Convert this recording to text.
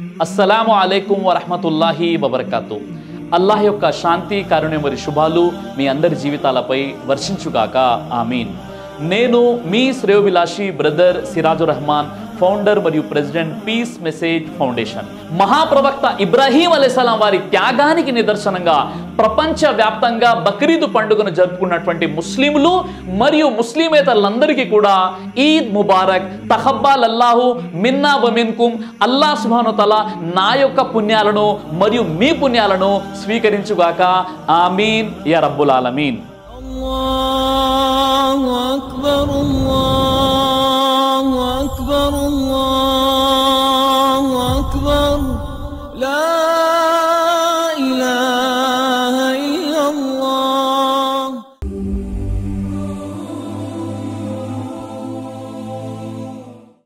అస్సలాము అలైకుం వరహమతుల్లాహి వబర్కాతు అల్లాహ్ యొక్క శాంతి కారుణ్యం మరియు శుభాలు మీ అందరి జీవితాలపై వర్షించుగాక ఆమీన్ నేను మీ శ్రేయోభిలాషి బ్రదర్ సిరాజుర్ రహమాన్ ఫౌండర్ మరియు ప్రెసిడెంట్ పీస్ మెసేజ్ ఫౌండేషన్ మహాప్రవక్త ఇబ్రాహీం అలైసలాం వారి త్యాగానికి నిదర్శనంగా ప్రపంచ వ్యాప్తంగా బక్రీద్ పండుగను జరుపుకున్నటువంటి ముస్లింలు మరియు ముస్లిమేతరులందరికీ కూడా ఈద్ ముబారక్ తహబ్బాల్ అల్లాహు మిన్నా వమిన్కుం అల్లా సుభానుతల నా యొక్క పుణ్యాలను మరియు మీ పుణ్యాలను స్వీకరించుగాక ఆమీన్ యా రబ్బుల్ ఆలమీన్ الله أكبر الله أكبر الله أكبر لا